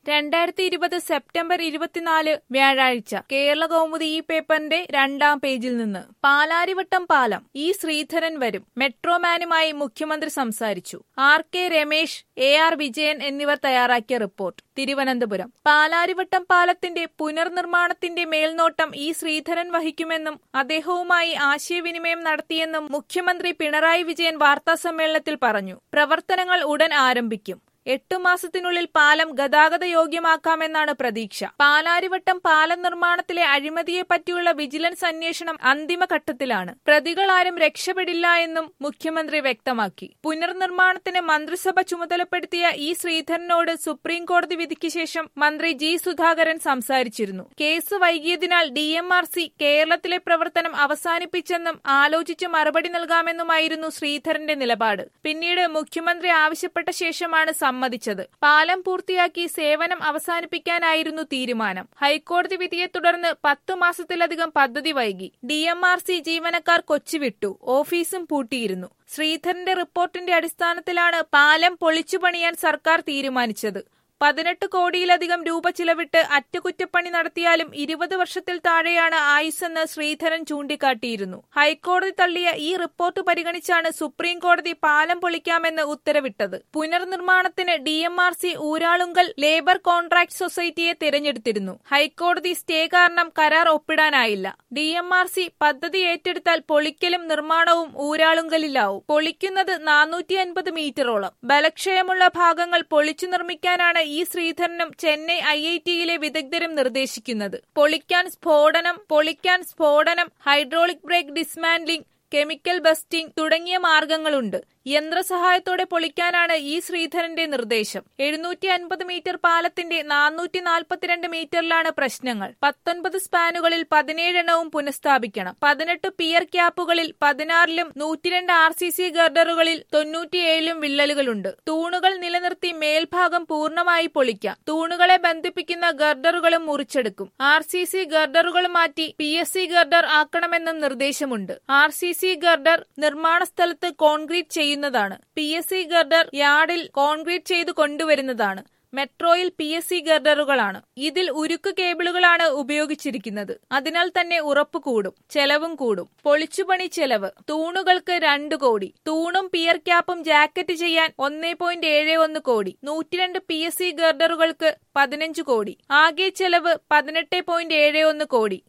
രണ്ടായിരത്തി ഇരുപത് സെപ്റ്റംബർ ഇരുപത്തിനാല് വ്യാഴാഴ്ച കേരള കൗമുദി ഈ പേപ്പറിന്റെ രണ്ടാം പേജിൽ നിന്ന് പാലാരിവട്ടം പാലം ഇ ശ്രീധരൻ വരും മെട്രോമാനുമായി മുഖ്യമന്ത്രി സംസാരിച്ചു R K Ramesh A R Vijayan എന്നിവർ തയ്യാറാക്കിയ റിപ്പോർട്ട് തിരുവനന്തപുരം പാലാരിവട്ടം പാലത്തിന്റെ പുനർനിർമ്മാണത്തിന്റെ മേൽനോട്ടം ഇ ശ്രീധരൻ വഹിക്കുമെന്നും അദ്ദേഹവുമായി ആശയവിനിമയം നടത്തിയെന്നും മുഖ്യമന്ത്രി പിണറായി വിജയൻ വാർത്താസമ്മേളനത്തിൽ പറഞ്ഞു പ്രവർത്തനങ്ങൾ ഉടൻ ആരംഭിക്കും എട്ടു മാസത്തിനുള്ളിൽ പാലം ഗതാഗത യോഗ്യമാക്കാമെന്നാണ് പ്രതീക്ഷ പാലാരിവട്ടം പാലം നിർമ്മാണത്തിലെ അഴിമതിയെ പറ്റിയുള്ള വിജിലൻസ് അന്വേഷണം അന്തിമഘട്ടത്തിലാണ് പ്രതികളാരും രക്ഷപ്പെടില്ല എന്നും മുഖ്യമന്ത്രി വ്യക്തമാക്കി പുനർനിർമ്മാണത്തിന് മന്ത്രിസഭ ചുമതലപ്പെടുത്തിയ ഇ ശ്രീധരനോട് സുപ്രീം കോടതി വിധിക്ക് ശേഷം മന്ത്രി ജി സുധാകരൻ സംസാരിച്ചിരുന്നു കേസ് വൈകിയതിനാൽ ഡി എം ആർ സി കേരളത്തിലെ പ്രവർത്തനം അവസാനിപ്പിച്ചെന്നും ആലോചിച്ച് മറുപടി നൽകാമെന്നുമായിരുന്നു ശ്രീധരന്റെ നിലപാട് പിന്നീട് മുഖ്യമന്ത്രി ആവശ്യപ്പെട്ട ശേഷമാണ് സമ്മതിച്ചത് പാലം പൂർത്തിയാക്കി സേവനം അവസാനിപ്പിക്കാനായിരുന്നു തീരുമാനം ഹൈക്കോടതി വിധിയെ തുടർന്ന് പത്തു മാസത്തിലധികം പദ്ധതി വൈകി ഡി എം ആർ സി ജീവനക്കാർ കൊച്ചിവിട്ടു ഓഫീസും പൂട്ടിയിരുന്നു ശ്രീധരന്റെ റിപ്പോർട്ടിന്റെ അടിസ്ഥാനത്തിലാണ് പാലം പൊളിച്ചുപണിയാൻ സർക്കാർ തീരുമാനിച്ചത് പതിനെട്ട് കോടിയിലധികം രൂപ ചിലവിട്ട് അറ്റകുറ്റപ്പണി നടത്തിയാലും ഇരുപത് വർഷത്തിൽ താഴെയാണ് ആയുസ്സെന്ന് ശ്രീധരൻ ചൂണ്ടിക്കാട്ടിയിരുന്നു ഹൈക്കോടതി തള്ളിയ ഈ റിപ്പോർട്ട് പരിഗണിച്ചാണ് സുപ്രീം കോടതി പാലം പൊളിക്കാമെന്ന് ഉത്തരവിട്ടത് പുനർനിർമ്മാണത്തിന് D M R C Uralungal labour contract സൊസൈറ്റിയെ തിരഞ്ഞെടുത്തിരുന്നു ഹൈക്കോടതി സ്റ്റേ കാരണം കരാർ ഒപ്പിടാനായില്ല ഡി എം ആർ സി പദ്ധതി ഏറ്റെടുത്താൽ പൊളിക്കലും നിർമ്മാണവും ഊരാളുങ്കലിലാവും പൊളിക്കുന്നത് നാനൂറ്റി അൻപത് മീറ്ററോളം ബലക്ഷയമുള്ള ഭാഗങ്ങൾ പൊളിച്ചു നിർമ്മിക്കാനാണ് ഇ ശ്രീധരനും ചെന്നൈ ഐ ഐ ടിയിലെ വിദഗ്ധരും നിർദ്ദേശിക്കുന്നത് പൊളിക്കാൻ സ്ഫോടനം പൊളിക്കാൻ സ്ഫോടനം hydraulic break dismantling chemical bursting തുടങ്ങിയ മാർഗങ്ങളുണ്ട് യന്ത്രസഹായത്തോടെ പൊളിക്കാനാണ് ഈ ശ്രീധരന്റെ നിർദ്ദേശം എഴുന്നൂറ്റി അൻപത് മീറ്റർ പാലത്തിന്റെ നാനൂറ്റി നാൽപ്പത്തിരണ്ട് മീറ്ററിലാണ് പ്രശ്നങ്ങൾ പത്തൊൻപത് സ്പാനുകളിൽ പതിനേഴെണ്ണവും പുനഃസ്ഥാപിക്കണം പതിനെട്ട് പിയർ ക്യാപ്പുകളിൽ പതിനാറിലും നൂറ്റിരണ്ട് ആർ സി സി ഗർഡറുകളിൽ തൊണ്ണൂറ്റിയേഴിലും വിള്ളലുകളുണ്ട് തൂണുകൾ നിലനിർത്തി മേൽഭാഗം പൂർണ്ണമായി പൊളിക്കാം തൂണുകളെ ബന്ധിപ്പിക്കുന്ന ഗർഡറുകളും മുറിച്ചെടുക്കും ആർ സി സി ഗർഡറുകൾ മാറ്റി പി എസ് സി ഗർഡർ ആക്കണമെന്നും നിർദ്ദേശമുണ്ട് ആർ സി സി ഗർഡർ നിർമ്മാണ സ്ഥലത്ത് കോൺക്രീറ്റ് ചെയ്യുന്നതാണ് പി എസ് സി ഗർഡർ യാർഡിൽ കോൺക്രീറ്റ് ചെയ്ത് കൊണ്ടുവരുന്നതാണ് മെട്രോയിൽ പി എസ് സി ഗർഡറുകളാണ് ഇതിൽ ഉരുക്ക് കേബിളുകളാണ് ഉപയോഗിച്ചിരിക്കുന്നത് അതിനാൽ തന്നെ ഉറപ്പ് കൂടും ചെലവും കൂടും പൊളിച്ചുപണി ചെലവ് തൂണുകൾക്ക് രണ്ട് കോടി തൂണും പിയർ ക്യാപ്പും ജാക്കറ്റ് ചെയ്യാൻ ഒന്നേ പോയിന്റ് ഏഴ് ഒന്ന് കോടി നൂറ്റിരണ്ട് പി എസ് സി ഗർഡറുകൾക്ക് പതിനഞ്ച് കോടി ആകെ ചെലവ് പതിനെട്ട് പോയിന്റ് ഏഴ് ഒന്ന് കോടി